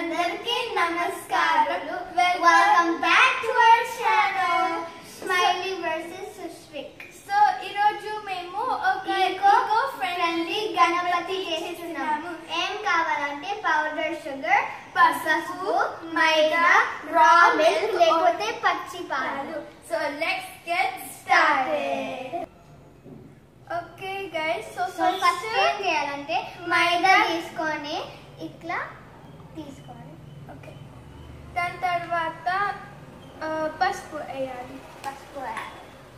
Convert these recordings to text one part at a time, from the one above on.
అందరికీ నమస్కారాలు welcome back to our channel smiley versus Sushvik so ఈరోజు మేము ఒక ఈకో eco ఫ్రెండ్లీ గణపతి చేస్తున్నాము ఏం కావాలంటే పౌడర్ షుగర్ పసుపు మైదా రా మిల్క్ లేకపోతే పచ్చి పాలు so let's get started okay guys so so first ఏం చేయాలంటే మైదా తీసుకొని ఇట్లా తీసుకోవాలి ఓకే దాని తర్వాత ఆ, పసుపు వేయాలి పసుపు వేయాలి.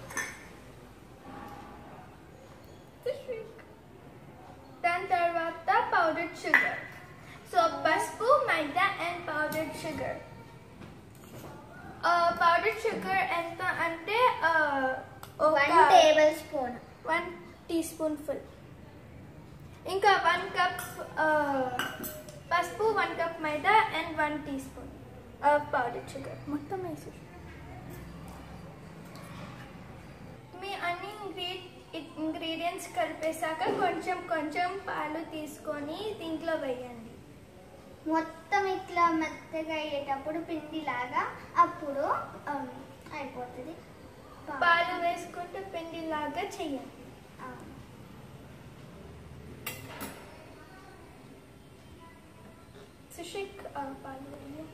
దాని తర్వాత పౌడర్ షుగర్ సో పసుపు మైదా and powder sugar powder sugar ఎంత అంటే ఆ, ఒక one table spoon one tea spoon full ఇంకా వన్ కప్ పసుపు వన్ కప్ మైదా and one tea spoon powder sugar మొత్తం వేసి మీ అన్ని ఇంగ్రీడియంట్స్ కలిపేశాక కొంచెం కొంచెం పాలు తీసుకొని దీంట్లో వేయండి మొత్తం ఇట్లా మెత్తగా అయ్యేటప్పుడు పిండి లాగా అప్పుడు um, అయిపోతుంది పాలు వేసుకుంటే పిండి లాగా చెయ్యండి ఆ. సుషిక్ పాలు వేయండి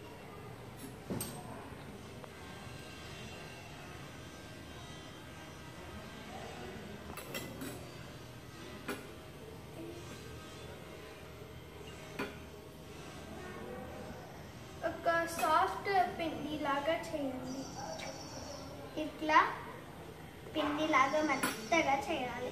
ఒక సాఫ్ట్ పిండి లాగా చేయండి ఇట్లా పిండి లాగా మెత్తగా చేయాలి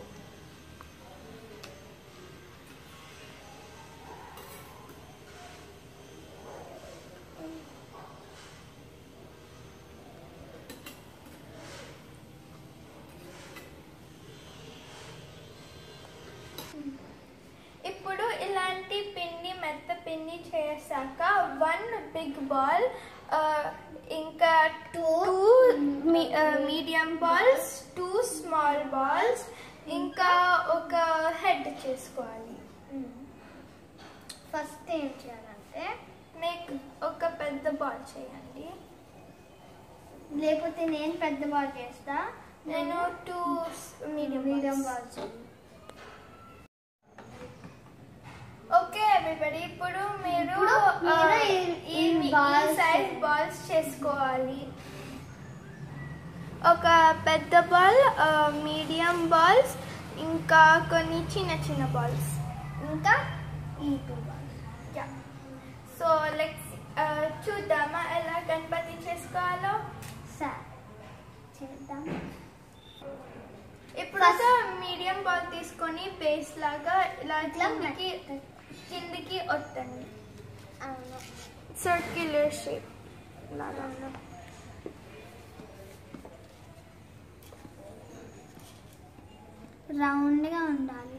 ఇప్పుడు ఇలాంటి పిండి మెత్త పిండి చేశాక వన్ బిగ్ బాల్ ఇంకా two medium balls two small balls ఇంకా ఒక హెడ్ చేసుకోవాలి ఫస్ట్ ఏం చేయాలంటే నెక్ ఒక పెద్ద బాల్ చేయండి లేకపోతే నేను పెద్ద బాల్ చేస్తా నేను two medium medium medium balls okay everybody ఇప్పుడు మీరు ఇప్పుడు మీరు ఆ, ఈ- ఈ ఈ balls సైజ్ బాల్స్ చేసుకోవాలి ఒక పెద్ద బాల్ మీడియం బాల్స్ ఇంకా కొన్ని చిన్న చిన్న బాల్స్ ఇంకా ఈ టూ బాల్స్ సో లెట్స్ చూద్దామా ఎలా గణపతి చేసుకోవాలో సరే చేద్దాం ఇప్పుడు ఒక మీడియం బాల్ తీసుకొని బేస్ లాగా ఇలా ఇట్లా కిందికి మెత్తగా. కిందికి వద్దండి అవును సర్క్యులర్ షేప్ లాగా రౌండ్గా ఉండాలి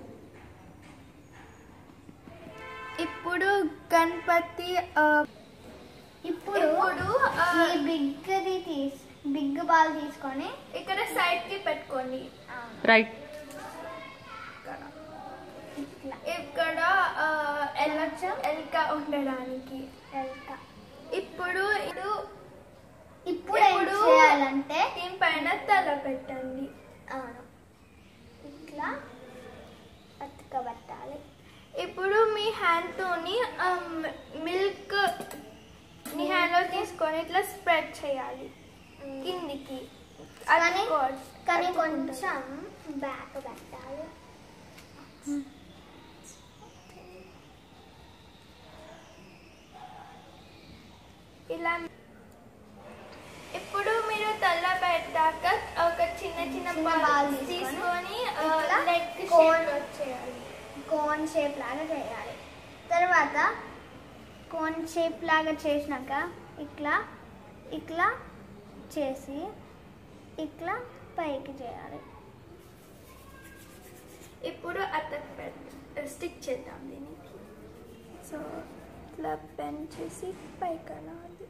ఇప్పుడు గణపతి ఆ, ఇప్పుడు ఇప్పుడు ఆ, ఈ బిగ్ది తీసి బిగ్ బాల్ తీసుకొని ఇక్కడ సైడ్ కి పెట్టుకోండి రైట్ ఇక్కడ ఇట్లా ఇక్కడ ఆ, ఎలక ఎలక ఉండడానికి వెళ్తా ఇప్పుడు ఇప్పుడు ఇప్పుడు ఏం ఇప్పుడు చేయాలంటే దీనిపైన తల పెట్టండి అవును ఇట్లా అతుకబట్టాలి ఇప్పుడు మీ హ్యాండ్ తోని మిల్క్ మీ హ్యాండ్ లో తీసుకొని ఇట్లా స్ప్రెడ్ చేయాలి కిందికి అది కానీ cord. కానీ అతుక్కుంటుంది. కొంచెం బ్యాక్ పెట్టాలి ఇలా ఇప్పుడు మీరు తల పెట్టాక ఒక చిన్న చిన్న చిన్న balls ball తీసుకొని తీసుకొని ఇట్లా లెగ్ cone- షేప్ వచ్చేయాలి కోన్ షేప్ లాగా చేయాలి తర్వాత కోన్ షేప్ లాగా చేసినాక ఇట్లా ఇట్లా చేసి ఇట్లా పైకి చేయాలి ఇప్పుడు అతక్ స్టిక్ చేద్దాం దీనికి సో ఇట్లా పెన్ చేసి పైకి అనాలి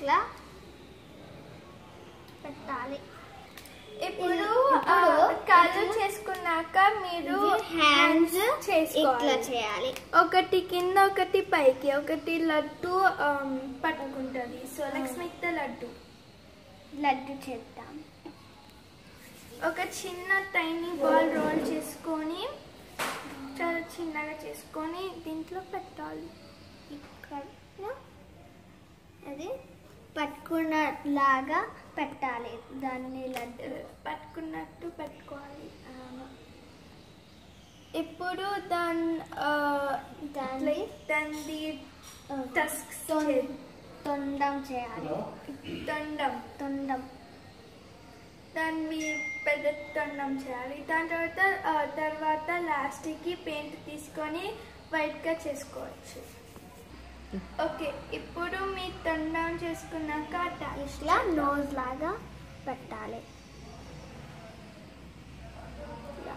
ఇట్లా పెట్టాలి ఇప్పుడు ఇప్పుడు ఆ, కాళ్ళు ఇట్లా- చేసుకున్నాక మీరు హ్యాండ్స్ చేసుకోవాలి. ఇట్లా చేయాలి ఒకటి కింద ఒకటి పైకి ఒకటి లడ్డు ఆమ్, పట్టుకుంటుంది so let's make the laddu laddu చేద్దాం ఒక చిన్న టైనీ బాల్ రోల్ చేసుకొని చాలా చిన్నగా చేసుకొని దీంట్లో పెట్టాలి ఇక్కడ అది పట్టుకున్నలాగా పెట్టాలి దాన్ని లడ్డు పట్టుకున్నట్టు పెట్టుకోవాలి ఇప్పుడు దాని దాన్ని దాని ఆ, టస్క్స్ తొం- తొండం చేయాలి దండం తొండం దాన్ని పెద్ద తొండం చేయాలి దాని తర్వాత ఆ, తర్వాత లాస్ట్కి పెయింట్ తీసుకొని వైట్గా చేసుకోవచ్చు ఓకే ఇప్పుడు మీ తొండం చేసుకున్నాక attach ఇట్లా నోజ్ లాగా పెట్టాలి ఇలా.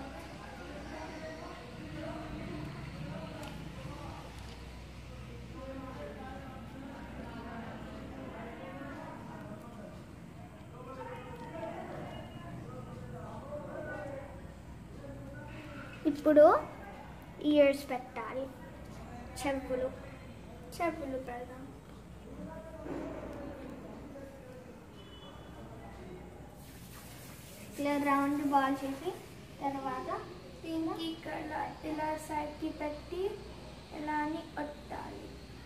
ఇప్పుడు ఇయర్స్ పెట్టాలి చెవులు చెప్పులు పెడదాం ఇట్లా రౌండ్ బాల్ చేసి తర్వాత దీనికి ఇక్కడ ఇలా సైడ్కి పెట్టి ఇలా అని ఒత్తాలి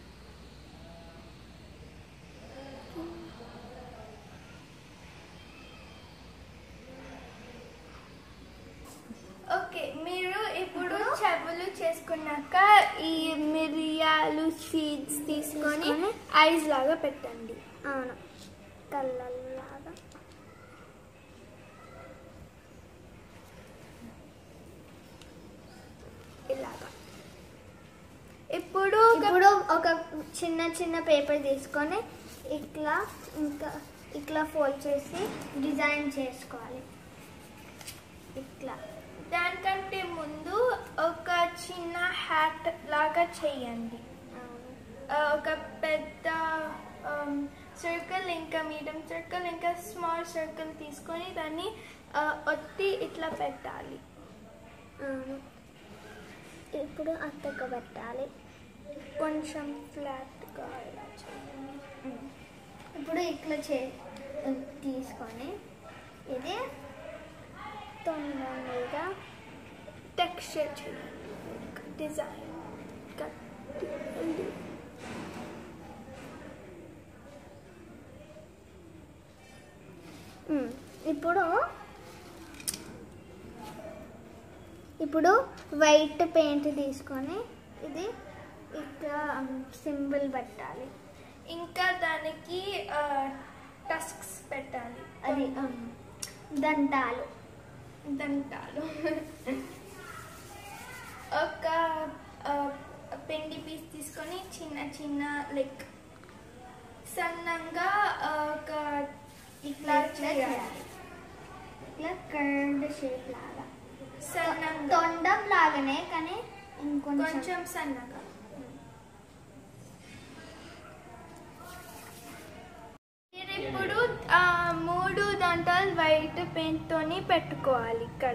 ఓకే మీరు ఇప్పుడు చెవులు చేసుకున్నాక ఈ మిరియాలు షీట్స్ తీసుకొని తీసుకొని ఐస్ లాగా పెట్టండి అవును కళ్ళల్లాగా ఇలాగా ఇప్పుడు ఒక ఇప్పుడు ఒక చిన్న చిన్న పేపర్ తీసుకొని ఇట్లా ఇంకా ఇట్లా ఫోల్డ్ చేసి డిజైన్ చేసుకోవాలి ఇట్లా దానికంటే ముందు ఒక చిన్న హ్యాట్ లాగా చేయండి అవును ఆ, ఒక పెద్ద సర్కిల్ ఇంకా మీడియం సర్కిల్ ఇంకా స్మాల్ సర్కిల్ తీసుకొని దాన్ని ఆ, ఒత్తి ఇట్లా పెట్టాలి అవును ఇప్పుడు అత్తక పెట్టాలి కొంచెం ఫ్లాట్గా ఇలా చేయండి ఇప్పుడు ఇట్లా చే తీసుకొని ఇది తొండ మీద టెక్స్చర్ చేయండి డిజైన్ ఉమ్, ఇప్పుడు ఇప్పుడు వైట్ పెయింట్ తీసుకొని ఇది ఇక్కడ సింబల్ పెట్టాలి ఇంకా దానికి టస్క్స్ పెట్టాలి అది ఉమ్, దంతాలు దంతాలు ఒక ఆ, పిండి పీస్ తీసుకొని చిన్న చిన్న లైక్ సన్నంగా ఆ, ఒక ఇట్లా ఇట్లా ఇట్లా చేయాలి చేయాలి ఇట్లా కర్వ్డ్ షేప్ లాగా సన్నంగా తొండం లాగానే కానీ ఇంకొంచెం కొంచెం సన్నగా మీరు ఇప్పుడు ఆ, మూడు దంతాలు వైట్ పెయింట్ తోని పెట్టుకోవాలి ఇక్కడ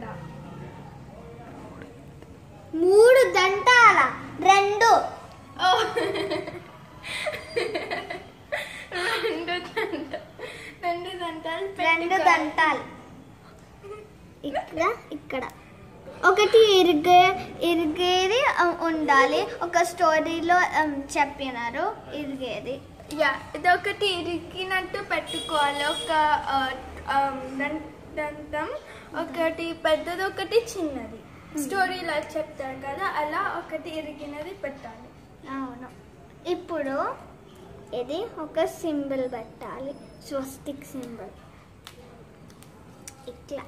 మూడు దంతాల రెండు ఓ. రెండు దంత రెండు దంతాలు రెండు పెట్టుకోవాలి. దంతాలు ఇక్కడ ఇక్కడ ఒకటి ఇరిగే ఇరిగేది ఆ, ఉండాలి ఒక స్టోరీలో ఆ, చెప్పినారు ఇరిగేది యా ఇది ఒకటి ఇరిగినట్టు పెట్టుకోవాలి ఒక ఆ, ఆ, దం- దంతం ఒకటి పెద్దది ఒకటి చిన్నది స్టోరీలో చెప్తారు కదా అలా ఒకటి ఇరిగినది పెట్టాలి అవును ఇప్పుడు ఇది ఒక సింబల్ పెట్టాలి స్వస్తిక్ సింబల్ ఇట్లా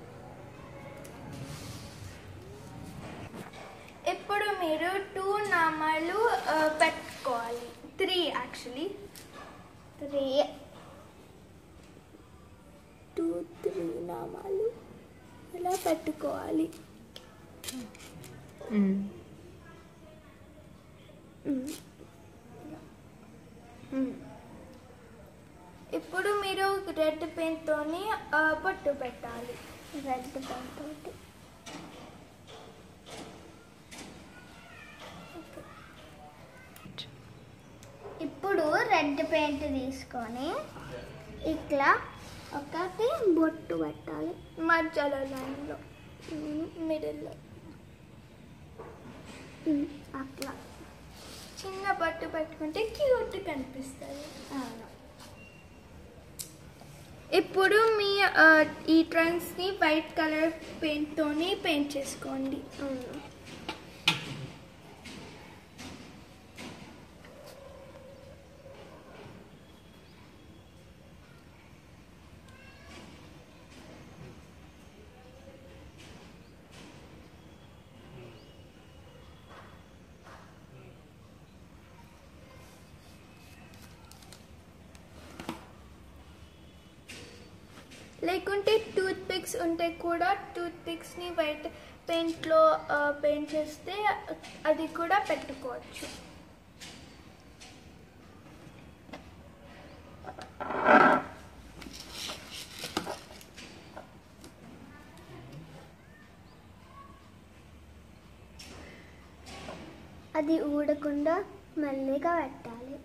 ఇప్పుడు మీరు టూ నామాలు ఆ, పెట్టుకోవాలి three actually three two three నామాలు ఇలా పెట్టుకోవాలి రెడ్ పెయింట్తోని బొట్టు పెట్టాలి రెడ్ పెన్ తోటి ఇప్పుడు రెడ్ పెయింట్ తీసుకొని ఇట్లా ఒకటి బొట్టు పెట్టాలి మధ్యలో లైన్లో మిడిల్లో ఉమ్, అట్లా చిన్న బొట్టు పెట్టుకుంటే క్యూట్ కనిపిస్తుంది అవును ఇప్పుడు మీ ఆ, ఈ ట్రంక్స్ని వైట్ కలర్ పెయింట్తోని పెయింట్ చేసుకోండి అవును లేకుంటే టూత్ పిక్స్ ఉంటే కూడా టూత్ పిక్స్ని వైట్ పెయింట్లో పెయింట్ చేస్తే అది కూడా పెట్టుకోవచ్చు అది ఊడకుండా మెల్లిగా పెట్టాలి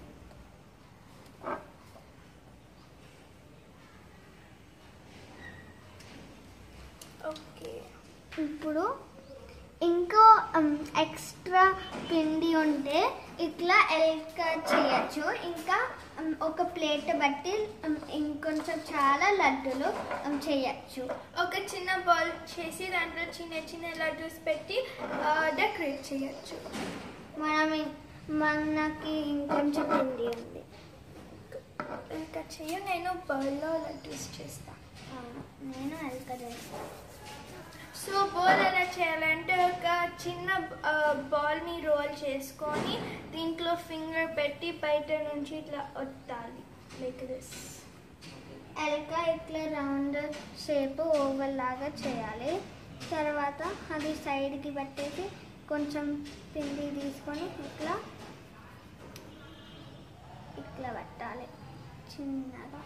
ఓకే ఇప్పుడు ఇంకో ఎక్స్ట్రా పిండి ఉంటే ఇట్లా ఎల్క చేయొచ్చు ఇంకా ఉమ్, ఒక ప్లేట్ బట్టి ఉమ్, ఇంకొంచెం చాలా లడ్డూలు ఉమ్, చేయొచ్చు ఒక చిన్న బాల్ చేసి దాంట్లో చిన్న చిన్న లడ్డూస్ పెట్టి డెకరేట్ చేయొచ్చు మనం ఇం- మనకి ఇంకొంచెం పిండి ఉంది ఇంకా చెయ్యి నేను బౌల్లో లడ్డూస్ చేస్తాను అవును, నేను ఎల్క చేస్తాను సో బాల్ ఎలా చేయాలంటే ఒక చిన్న బాల్ని రోల్ చేసుకొని దీంట్లో ఫింగర్ పెట్టి బయట నుంచి ఇట్లా ఒత్తాలి లైక్ దిస్ ఎల్క ఇట్లా రౌండ్ షేప్ ఓవల్ లాగా చేయాలి తర్వాత అది సైడ్కి పెట్టేసి కొంచెం పిండి తీసుకొని ఇట్లా ఇట్లా పెట్టాలి చిన్నగా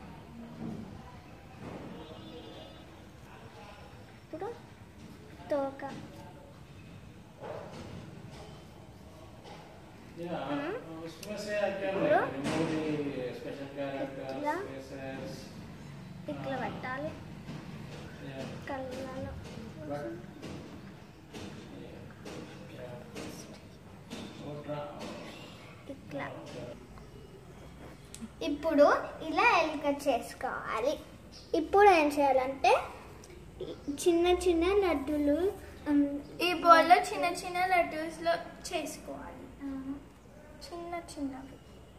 ఇప్పుడు తోక Yeah, Hmm? उसमें से क्या Bro? remove the special characters, Yeah. spaces. ఇట్లా పెట్టాలి Yeah, కళ్ళలో but yeah, yeah. Oh, tra- ఇట్లా ఇప్పుడు ఇలా ఎలుక చేసుకోవాలి ఇప్పుడు ఏం చేయాలంటే ఈ చిన్న చిన్న లడ్డూలు ఉమ్, ఈ బౌల్లో చిన్న చిన్న లడ్డూస్లో చేసుకోవాలి ఆ, చిన్న చిన్నవి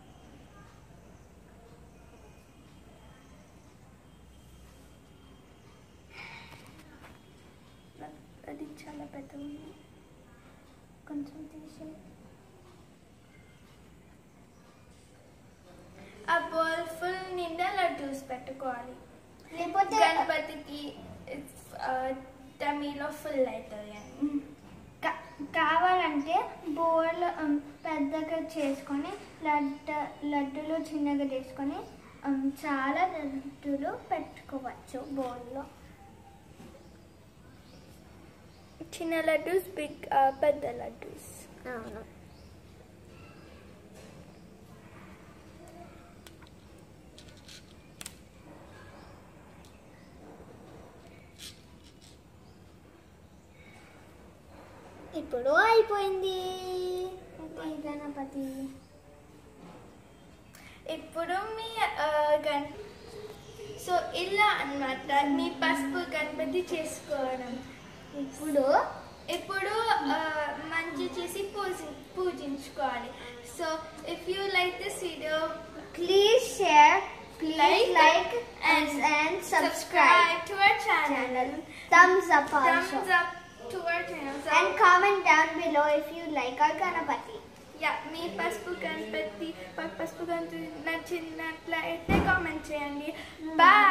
అది చాలా పెద్ద ఉంది కొంచెం తీసి ఆ బౌల్ ఫుల్ నిండా లడ్డూస్ పెట్టుకోవాలి లేకపోతే గణపతికి టమీలో ఫుల్ అవుతుంది అని కా- కావాలంటే బోల్ ఉమ్, పెద్దగా చేసుకొని లడ్డ లడ్డూలు చిన్నగా చేసుకొని ఉమ్, చాలా లడ్డూలు పెట్టుకోవచ్చు బోల్లో చిన్న లడ్డూస్ బిగ్ పెద్ద లడ్డూస్ అవును ఇప్పుడు అయిపోయింది ఈ గణపతి ఇప్పుడు మీ ఆ, గన్ సో ఇలా అన్నమాట మీ పసుపు గణపతి చేసుకోవడం ఇప్పుడు ఇప్పుడు ఆ, మంచి చేసి పూజి పూజించుకోవాలి so if you like this video please share please Like like and and and subscribe to our channel channel. Thumbs up also. thumbs up to our channel so, And comment down below if you like our Ganapati. yeah మీ పసుపు గణపతి పసుపు గణపతి నచ్చినట్లయితే comment చేయండి bye